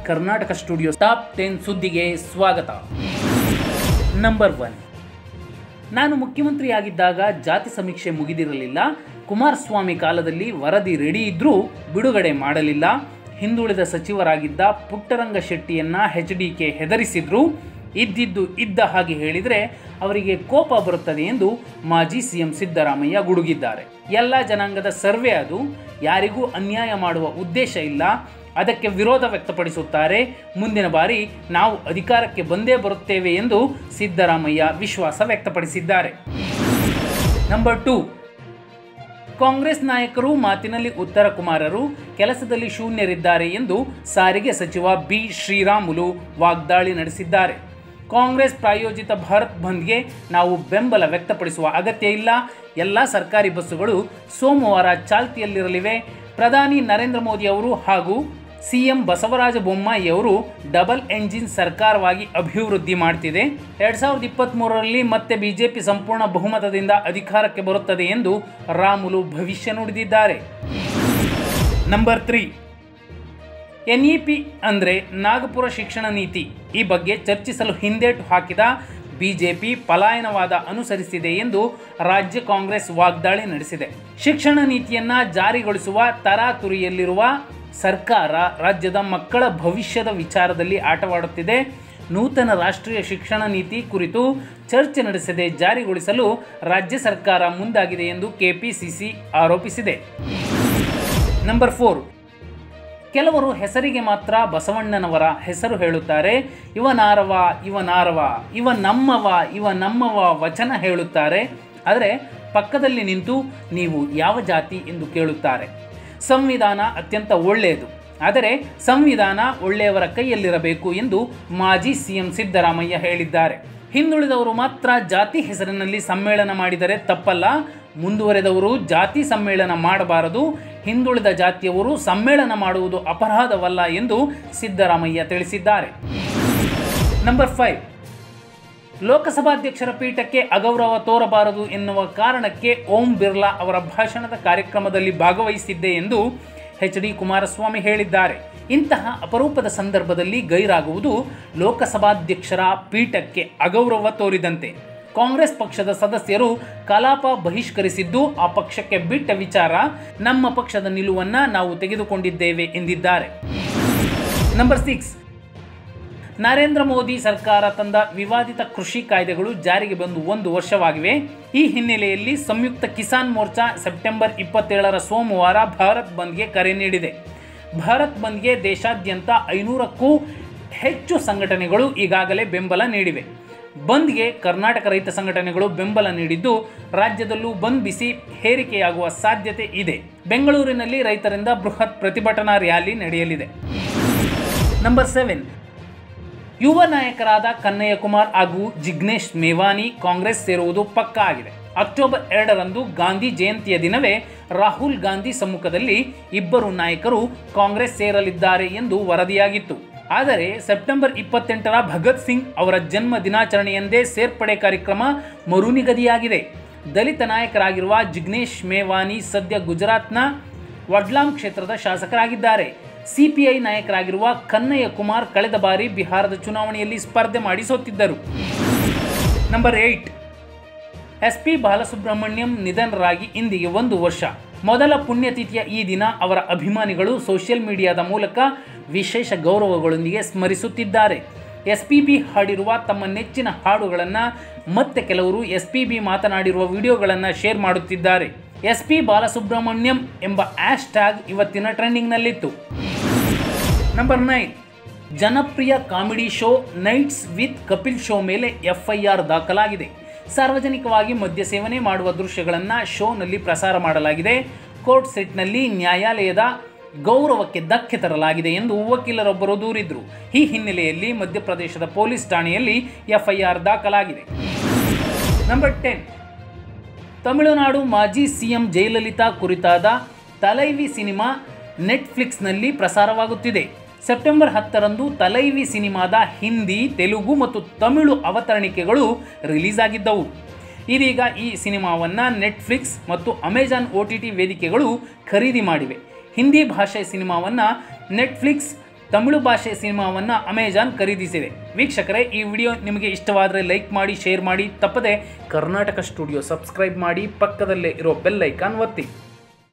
Karnataka studio top ten ಸುದ್ದಿಗೆ ಸ್ವಾಗತ number one ನಾನು ಮುಖ್ಯಮಂತ್ರಿಯಾಗಿದ್ದಾಗ ಜಾತಿ ಸಮೀಕ್ಷೆ ಮುಗಿದಿರಲಿಲ್ಲ ಕುಮಾರಸ್ವಾಮಿ ಕಾಲದಲ್ಲಿ ವರದಿ ರೆಡಿ ಇದ್ರೂ ಬಿಡುಗಡೆ ಮಾಡಲಿಲ್ಲ ಹಿಂದುಳಿದ ಸಚಿವರಾಗಿದ್ದ ಪುಟ್ಟರಂಗ ಶೆಟ್ಟಿಯನ್ನ ಎಚ್ ಡಿ ಕೆ ಹೆದರಿಸಿದ್ರು ಇದ್ದಿದ್ದು ಇದ್ದ ಹಾಗೆ ಹೇಳಿದರೆ ಅವರಿಗೆ ಕೋಪ ಬರುತ್ತದೆ ಎಂದು ಮಾಜಿ ಸಿಎಂ ಸಿದ್ದರಾಮಯ್ಯ ಗುಡುಗಿದ್ದಾರೆ ಎಲ್ಲ ಜನಾಂಗದ ಸರ್ವೆ ಅದು ಯಾರಿಗೂ ಅನ್ಯಾಯ ಮಾಡುವ ಉದ್ದೇಶ ಇಲ್ಲ ಅದಕ್ಕೆ ವಿರೋಧ ವ್ಯಕ್ತಪಡಿಸುತ್ತಾರೆ ಮುಂದಿನ ಬಾರಿ ನಾವು ಅಧಿಕಾರಕ್ಕೆ ಬಂದೇ ಬರುತ್ತೇವೆ ಎಂದು ಸಿದ್ದರಾಮಯ್ಯ ವಿಶ್ವಾಸ ವ್ಯಕ್ತಪಡಿಸಿದ್ದಾರೆ ನಂಬರ್ ಟೂ ಕಾಂಗ್ರೆಸ್ ನಾಯಕರು ಮಾತಿನಲ್ಲಿ ಉತ್ತರ ಕುಮಾರರು ಕೆಲಸದಲ್ಲಿ ಶೂನ್ಯರಿದ್ದಾರೆ ಎಂದು ಸಾರಿಗೆ ಸಚಿವ ಬಿ ಶ್ರೀರಾಮುಲು ವಾಗ್ದಾಳಿ ನಡೆಸಿದ್ದಾರೆ ಕಾಂಗ್ರೆಸ್ ಪ್ರಾಯೋಜಿತ ಭಾರತ್ ಬಂದ್ಗೆ ನಾವು ಬೆಂಬಲ ವ್ಯಕ್ತಪಡಿಸುವ ಅಗತ್ಯ ಇಲ್ಲ ಎಲ್ಲ ಸರ್ಕಾರಿ ಬಸ್ಸುಗಳು ಸೋಮವಾರ ಚಾಲ್ತಿಯಲ್ಲಿರಲಿವೆ ಪ್ರಧಾನಿ ನರೇಂದ್ರ ಮೋದಿ ಅವರು ಹಾಗೂ ಸಿಎಂ ಬಸವರಾಜ ಬೊಮ್ಮಾಯಿ ಅವರು ಡಬಲ್ ಎಂಜಿನ್ ಸರ್ಕಾರವಾಗಿ ಅಭಿವೃದ್ಧಿ ಮಾಡ್ತಿದೆ ಎರಡ್ ಸಾವಿರದ ಇಪ್ಪತ್ತ್ಮೂರರಲ್ಲಿ ಮತ್ತೆ ಬಿಜೆಪಿ ಸಂಪೂರ್ಣ ಬಹುಮತದಿಂದ ಅಧಿಕಾರಕ್ಕೆ ಬರುತ್ತದೆ ಎಂದು ರಾಮುಲು ಭವಿಷ್ಯ ನುಡಿದಿದ್ದಾರೆ number three N E P ಅಂದರೆ ನಾಗಪುರ ಶಿಕ್ಷಣ ನೀತಿ ಈ ಬಗ್ಗೆ ಚರ್ಚಿಸಲು ಹಿಂದೇಟು ಹಾಕಿದ ಬಿಜೆಪಿ ಪಲಾಯನವಾದ ಅನುಸರಿಸಿದೆ ಎಂದು ರಾಜ್ಯ ಕಾಂಗ್ರೆಸ್ ವಾಗ್ದಾಳಿ ನಡೆಸಿದೆ ಶಿಕ್ಷಣ ನೀತಿಯನ್ನ ಜಾರಿಗೊಳಿಸುವ ತರಾತುರಿಯಲ್ಲಿರುವ ಸರ್ಕಾರ ರಾಜ್ಯದ ಮಕ್ಕಳ ಭವಿಷ್ಯದ ವಿಚಾರದಲ್ಲಿ ಆಟವಾಡುತ್ತಿದೆ ನೂತನ ರಾಷ್ಟ್ರೀಯ ಶಿಕ್ಷಣ ನೀತಿ ಕುರಿತು ಚರ್ಚೆ ನಡೆಸದೆ ಜಾರಿಗೊಳಿಸಲು ರಾಜ್ಯ ಸರ್ಕಾರ ಮುಂದಾಗಿದೆ ಎಂದು ಕೆಪಿಸಿಸಿ ಆರೋಪಿಸಿದೆ ನಂಬರ್ ಫೋರ್ ಕೆಲವರು ಹೆಸರಿಗೆ ಮಾತ್ರ ಬಸವಣ್ಣನವರ ಹೆಸರು ಹೇಳುತ್ತಾರೆ ಇವನಾರವ ಇವನಾರವ ಇವ ನಮ್ಮವ ಇವ ನಮ್ಮವ ವಚನ ಹೇಳುತ್ತಾರೆ ಆದರೆ ಪಕ್ಕದಲ್ಲಿ ನಿಂತು ನೀವು ಯಾವ ಜಾತಿ ಎಂದು ಕೇಳುತ್ತಾರೆ ಸಂವಿಧಾನ ಅತ್ಯಂತ ಒಳ್ಳೆಯದು ಆದರೆ ಸಂವಿಧಾನ ಒಳ್ಳೆಯವರ ಕೈಯಲ್ಲಿರಬೇಕು ಎಂದು ಮಾಜಿ ಸಿಎಂ ಸಿದ್ದರಾಮಯ್ಯ ಹೇಳಿದ್ದಾರೆ ಹಿಂದುಳಿದವರು ಮಾತ್ರ ಜಾತಿ ಹೆಸರಿನಲ್ಲಿ ಸಮ್ಮೇಳನ ಮಾಡಿದರೆ ತಪ್ಪಲ್ಲ ಮುಂದುವರೆದವರು ಜಾತಿ ಸಮ್ಮೇಳನ ಮಾಡಬಾರದು ಹಿಂದುಳಿದ ಜಾತಿಯವರು ಸಮ್ಮೇಳನ ಮಾಡುವುದು ಅಪರಾಧವಲ್ಲ ಎಂದು ಸಿದ್ದರಾಮಯ್ಯ ತಿಳಿಸಿದ್ದಾರೆ ನಂಬರ್ ಫೈವ್ ಲೋಕಸಭಾಧ್ಯಕ್ಷರ ಪೀಠಕ್ಕೆ ಅಗೌರವ ತೋರಬಾರದು ಎನ್ನುವ ಕಾರಣಕ್ಕೆ ಓಂ ಬಿರ್ಲಾ ಅವರ ಭಾಷಣದ ಕಾರ್ಯಕ್ರಮದಲ್ಲಿ ಭಾಗವಹಿಸಿದ್ದೆ ಎಂದು ಎಚ್ ಡಿ ಕುಮಾರಸ್ವಾಮಿ ಹೇಳಿದ್ದಾರೆ ಇಂತಹ ಅಪರೂಪದ ಸಂದರ್ಭದಲ್ಲಿ ಗೈರಾಗುವುದು ಲೋಕಸಭಾಧ್ಯಕ್ಷರ ಪೀಠಕ್ಕೆ ಅಗೌರವ ತೋರಿದಂತೆ ಕಾಂಗ್ರೆಸ್ ಪಕ್ಷದ ಸದಸ್ಯರು ಕಲಾಪ ಬಹಿಷ್ಕರಿಸಿದ್ದು ಆ ಪಕ್ಷಕ್ಕೆ ಬಿಟ್ಟ ವಿಚಾರ ನಮ್ಮ ಪಕ್ಷದ ನಿಲುವನ್ನ ನಾವು ತೆಗೆದುಕೊಂಡಿದ್ದೇವೆ ಎಂದಿದ್ದಾರೆ ನಂಬರ್ ಸಿಕ್ಸ್ ನರೇಂದ್ರ ಮೋದಿ ಸರ್ಕಾರ ತಂದ ವಿವಾದಿತ ಕೃಷಿ ಕಾಯ್ದೆಗಳು ಜಾರಿಗೆ ಬಂದು ಒಂದು ವರ್ಷವಾಗಿವೆ ಈ ಹಿನ್ನೆಲೆಯಲ್ಲಿ ಸಂಯುಕ್ತ ಕಿಸಾನ್ ಮೋರ್ಚಾ ಸೆಪ್ಟೆಂಬರ್ ಇಪ್ಪತ್ತೇಳರ ಸೋಮವಾರ ಭಾರತ್ ಬಂದ್ಗೆ ಕರೆ ನೀಡಿದೆ ಭಾರತ್ ಬಂದ್ಗೆ ದೇಶಾದ್ಯಂತ ಐನೂರಕ್ಕೂ ಹೆಚ್ಚು ಸಂಘಟನೆಗಳು ಈಗಾಗಲೇ ಬೆಂಬಲ ನೀಡಿವೆ ಬಂದ್ಗೆ ಕರ್ನಾಟಕ ರೈತ ಸಂಘಟನೆಗಳು ಬೆಂಬಲ ನೀಡಿದ್ದು ರಾಜ್ಯದಲ್ಲೂ ಬಂದ್ ಬಿಸಿ ಹೇರಿಕೆಯಾಗುವ ಸಾಧ್ಯತೆ ಇದೆ ಬೆಂಗಳೂರಿನಲ್ಲಿ ರೈತರಿಂದ ಬೃಹತ್ ಪ್ರತಿಭಟನಾ ರ್ಯಾಲಿ ನಡೆಯಲಿದೆ ನಂಬರ್ ಸೆವೆನ್ ಯುವ ನಾಯಕರಾದ ಕನ್ನಯ್ಯ ಕುಮಾರ್ ಹಾಗೂ ಜಿಗ್ನೇಶ್ ಮೇವಾನಿ ಕಾಂಗ್ರೆಸ್ ಸೇರುವುದು ಪಕ್ಕಾ ಆಗಿದೆ ಅಕ್ಟೋಬರ್ ಎರಡರಂದು ಗಾಂಧಿ ಜಯಂತಿಯ ದಿನವೇ ರಾಹುಲ್ ಗಾಂಧಿ ಸಮ್ಮುಖದಲ್ಲಿ ಇಬ್ಬರು ನಾಯಕರು ಕಾಂಗ್ರೆಸ್ ಸೇರಲಿದ್ದಾರೆ ಎಂದು ವರದಿಯಾಗಿತ್ತು ಆದರೆ ಸೆಪ್ಟೆಂಬರ್ ಇಪ್ಪತ್ತೆಂಟರ ಭಗತ್ ಸಿಂಗ್ ಅವರ ಜನ್ಮ ದಿನಾಚರಣೆಯಂದೇ ಸೇರ್ಪಡೆ ಕಾರ್ಯಕ್ರಮ ಮರುನಿಗದಿಯಾಗಿದೆ ದಲಿತ ನಾಯಕರಾಗಿರುವ ಜಿಗ್ನೇಶ್ ಮೇವಾನಿ ಸದ್ಯ ಗುಜರಾತ್ನ ವಡ್ಲಾಂ ಕ್ಷೇತ್ರದ ಶಾಸಕರಾಗಿದ್ದಾರೆ ಸಿಪಿಐ ನಾಯಕರಾಗಿರುವ ಕನ್ನಯ್ಯ ಕುಮಾರ್ ಕಳೆದ ಬಾರಿ ಬಿಹಾರದ ಚುನಾವಣೆಯಲ್ಲಿ ಸ್ಪರ್ಧೆ ಮಾಡಿ ಸೋತಿದ್ದರು number eight S P Balasubrahmanyam ನಿಧನರಾಗಿ ಇಂದಿಗೆ ಒಂದು ವರ್ಷ ಮೊದಲ ಪುಣ್ಯತಿಥಿಯ ಈ ದಿನ ಅವರ ಅಭಿಮಾನಿಗಳು ಸೋಷಿಯಲ್ ಮೀಡಿಯಾದ ಮೂಲಕ ವಿಶೇಷ ಗೌರವಗಳೊಂದಿಗೆ ಸ್ಮರಿಸುತ್ತಿದ್ದಾರೆ ಎಸ್ ಪಿ ಬಿ ಹಾಡಿರುವ ತಮ್ಮ ನೆಚ್ಚಿನ ಹಾಡುಗಳನ್ನು ಮತ್ತೆ ಕೆಲವರು ಎಸ್ ಪಿ ಬಿ ಮಾತನಾಡಿರುವ ವಿಡಿಯೋಗಳನ್ನು ಶೇರ್ ಮಾಡುತ್ತಿದ್ದಾರೆ ಎಸ್ ಪಿ ಬಾಲಸುಬ್ರಹ್ಮಣ್ಯಂ ಎಂಬ ಆ್ಯಶ್ ಟ್ಯಾಗ್ ಇವತ್ತಿನ ಟ್ರೆಂಡಿಂಗ್ನಲ್ಲಿತ್ತು ನಂಬರ್ ನೈನ್ ಜನಪ್ರಿಯ comedy show nights with Kapil show ಮೇಲೆ ಎಫ್ಐಆರ್ ದಾಖಲಾಗಿದೆ ಸಾರ್ವಜನಿಕವಾಗಿ ಮದ್ಯ ಸೇವನೆ ಮಾಡುವ ದೃಶ್ಯಗಳನ್ನು ಶೋನಲ್ಲಿ ಪ್ರಸಾರ ಮಾಡಲಾಗಿದೆ ಕೋರ್ಟ್ ಸೆಟ್ನಲ್ಲಿ ನ್ಯಾಯಾಲಯದ ಗೌರವಕ್ಕೆ ಧಕ್ಕೆ ತರಲಾಗಿದೆ ಎಂದು ವಕೀಲರೊಬ್ಬರು ದೂರಿದ್ರು ಈ ಹಿನ್ನೆಲೆಯಲ್ಲಿ ಮಧ್ಯಪ್ರದೇಶದ ಪೊಲೀಸ್ ಠಾಣೆಯಲ್ಲಿ ಎಫ್ಐಆರ್ ದಾಖಲಾಗಿದೆ ನಂಬರ್ ಟೆನ್ ತಮಿಳುನಾಡು ಮಾಜಿ ಸಿಎಂ ಜಯಲಲಿತಾ ಕುರಿತಾದ ತಲೈವಿ ಸಿನಿಮಾ ನೆಟ್ಫ್ಲಿಕ್ಸ್ನಲ್ಲಿ ಪ್ರಸಾರವಾಗುತ್ತಿದೆ ಸೆಪ್ಟೆಂಬರ್ ಹತ್ತರಂದು ತಲೈವಿ ಸಿನಿಮಾದ ಹಿಂದಿ ತೆಲುಗು ಮತ್ತು ತಮಿಳು ಅವತರಣಿಕೆಗಳು ರಿಲೀಸ್ ಆಗಿದ್ದವು ಇದೀಗ ಈ ಸಿನಿಮಾವನ್ನು ನೆಟ್ಫ್ಲಿಕ್ಸ್ ಮತ್ತು ಅಮೆಜಾನ್ ಒ ಟಿ ಟಿ ವೇದಿಕೆಗಳು ಖರೀದಿ ಮಾಡಿವೆ ಹಿಂದಿ ಭಾಷೆ ಸಿನಿಮಾವನ್ನು ನೆಟ್ಫ್ಲಿಕ್ಸ್ ತಮಿಳು ಭಾಷೆ ಸಿನಿಮಾವನ್ನು ಅಮೆಜಾನ್ ಖರೀದಿಸಿದೆ ವೀಕ್ಷಕರೇ ಈ ವಿಡಿಯೋ ನಿಮಗೆ ಇಷ್ಟವಾದರೆ ಲೈಕ್ ಮಾಡಿ ಶೇರ್ ಮಾಡಿ ತಪ್ಪದೆ ಕರ್ನಾಟಕ ಸ್ಟುಡಿಯೋ ಸಬ್ಸ್ಕ್ರೈಬ್ ಮಾಡಿ ಪಕ್ಕದಲ್ಲೇ ಇರೋ ಬೆಲ್ ಐಕಾನ್ ಒತ್ತಿ